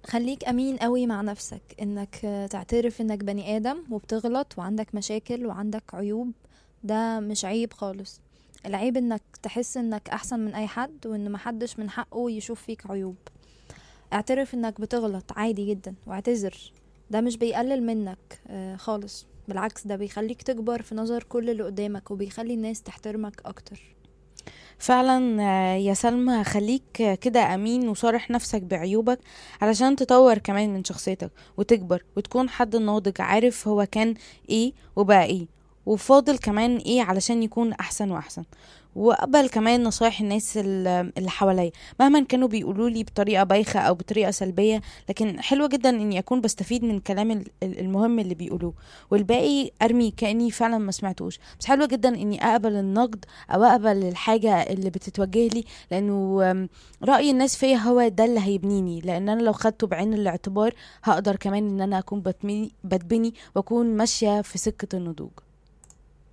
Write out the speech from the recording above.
خليك امين قوي مع نفسك انك آه، تعترف انك بني ادم وبتغلط وعندك مشاكل وعندك عيوب ده مش عيب خالص العيب انك تحس انك احسن من اي حد وان محدش من حقه يشوف فيك عيوب اعترف انك بتغلط عادي جدا واعتذر ده مش بيقلل منك آه، خالص بالعكس ده بيخليك تكبر في نظر كل اللي قدامك وبيخلي الناس تحترمك اكتر فعلا آه، يا سلمى خليك آه، كده امين وصارح نفسك بعيوبك علشان تطور كمان من شخصيتك وتكبر وتكون حد ناضج عارف هو كان ايه وبقى ايه وفاضل كمان ايه علشان يكون احسن واحسن وقبل كمان نصايح الناس ال- اللي حواليا مهما كانوا بيقولوا لي بطريقه بايخه او بطريقه سلبيه لكن حلوه جدا اني اكون بستفيد من الكلام ال- ال- المهم اللي بيقولوه والباقي ارمي كاني فعلا ما سمعتوش بس حلوه جدا اني اقبل النقد او اقبل الحاجه اللي بتتوجه لي لانه آم، راي الناس فيا هو ده اللي هيبنيني لان انا لو خدته بعين الاعتبار هقدر كمان ان انا اكون بتمي- بتبني واكون ماشيه في سكه النضوج